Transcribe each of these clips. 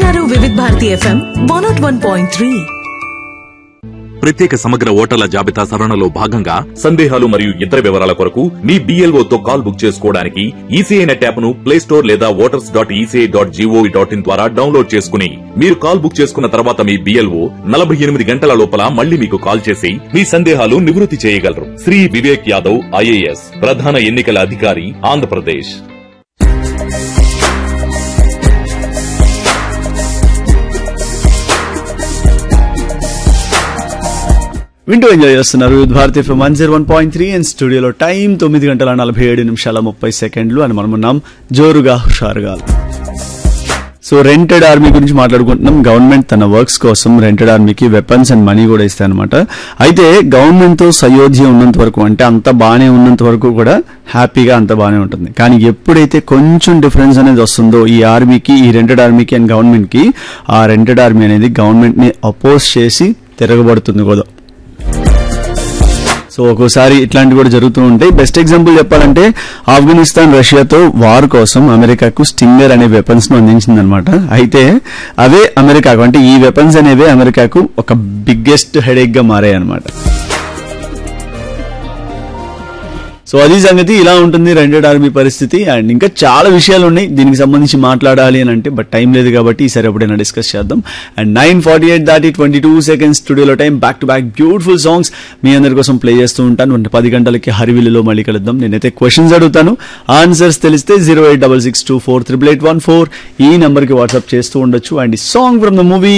వింటున్నారు Vividh Bharati FM one nought one point three ప్రత్యేక సమగ్ర ఓటర్ల జాబితా సవరణలో భాగంగా సందేహాలు మరియు ఇతర వివరాల కొరకు మీ BLO తో కాల్ బుక్ చేసుకోవడానికి ఈసీఐ నెట్ యాప్ ను ప్లే స్టోర్ లేదా voters dot ECI dot GOV dot in ద్వారా డౌన్లోడ్ చేసుకుని మీరు కాల్ బుక్ చేసుకున్న తర్వాత మీ బిఎల్ఓ నలభై ఎనిమిది గంటల లోపల మళ్ళీ మీకు కాల్ చేసి మీ సందేహాలు నివృత్తి చేయగలరు శ్రీ వివేక్ యాదవ్ ఐఏఎస్ ప్రధాన ఎన్నికల అధికారి ఆంధ్రప్రదేశ్ వింటూ ఎంజాయ్ చేస్తున్నారు with Bharati FM one zero one point three and స్టూడియోలో టైం తొమ్మిది గంటల నలభై ఏడు నిమిషాల ముప్పై సెకండ్లు అని మనం ఉన్నాం జోరుగా హుషారుగా సో రెంటెడ్ ఆర్మీ గురించి మాట్లాడుకుంటున్నాం గవర్నమెంట్ తన వర్క్స్ కోసం రెంటెడ్ ఆర్మీకి వెపన్స్ అండ్ మనీ కూడా ఇస్తాయన్నమాట అయితే గవర్నమెంట్ తో సయోధ్య ఉన్నంత వరకు అంటే అంత బాగానే ఉన్నంత వరకు కూడా హ్యాపీగా అంత బాగానే ఉంటుంది కానీ ఎప్పుడైతే కొంచెం డిఫరెన్స్ అనేది వస్తుందో ఈ ఆర్మీకి ఈ రెంటెడ్ ఆర్మీకి అండ్ గవర్నమెంట్ కి ఆ రెంటెడ్ ఆర్మీ అనేది గవర్నమెంట్ ని అపోజ్ చేసి తిరగబడుతుంది కూడా సో ఒక్కోసారి ఇట్లాంటివి కూడా జరుగుతూ ఉంటాయి బెస్ట్ ఎగ్జాంపుల్ చెప్పాలంటే ఆఫ్ఘనిస్తాన్ రష్యాతో వార్ కోసం అమెరికాకు స్టింగర్ అనే వెపన్స్ ను అందించిందనమాట అయితే అవే అమెరికాకు అంటే ఈ వెపన్స్ అనేవి అమెరికాకు ఒక బిగ్గెస్ట్ హెడేక్ గా మారాయి అనమాట సో అది సంగతి ఇలా ఉంటుంది రెండెడ్ ఆర్మీ పరిస్థితి అండ్ ఇంకా చాలా విషయాలు ఉన్నాయి దీనికి సంబంధించి మాట్లాడాలి అని అంటే బట్ టైం లేదు కాబట్టి ఈసారి ఎప్పుడైనా డిస్కస్ చేద్దాం అండ్ నైన్ ఫార్టీ ఎయిట్ దాటి ట్వంటీ టూ సెకండ్స్ స్టూడియోలో time back to back beautiful songs మీ అందరి కోసం ప్లే చేస్తూ ఉంటాను అంటే పది గంటలకి హరివిల్లులో మళ్ళీ కలుద్దాం నేనైతే క్వశ్చన్స్ అడుగుతాను ఆన్సర్స్ తెలిస్తే zero eight double six two four triple eight one four ఈ నెంబర్కి వాట్సాప్ చేస్తూ ఉండొచ్చు అండ్ ఈ song from the movie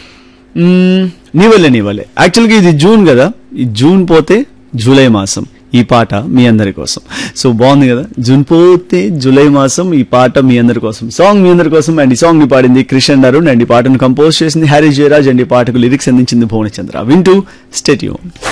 Neevalle Neevalle యాక్చువల్గా ఇది జూన్ కదా ఈ జూన్ పోతే జూలై మాసం ఈ పాట మీ అందరి కోసం సో బాగుంది కదా జూన్ పోతే జూలై మాసం ఈ పాట మీ అందరి కోసం సాంగ్ మీ అందరి కోసం అండ్ ఈ సాంగ్ ని పాడింది క్రిషన్ అరుణ్ అండ్ ఈ పాటను కంపోజ్ చేసింది హ్యారీ జయరాజ్ అండ్ ఈ పాటకు లిరిక్స్ అందించింది భువనచంద్ర వింటూ స్టేట్యూన్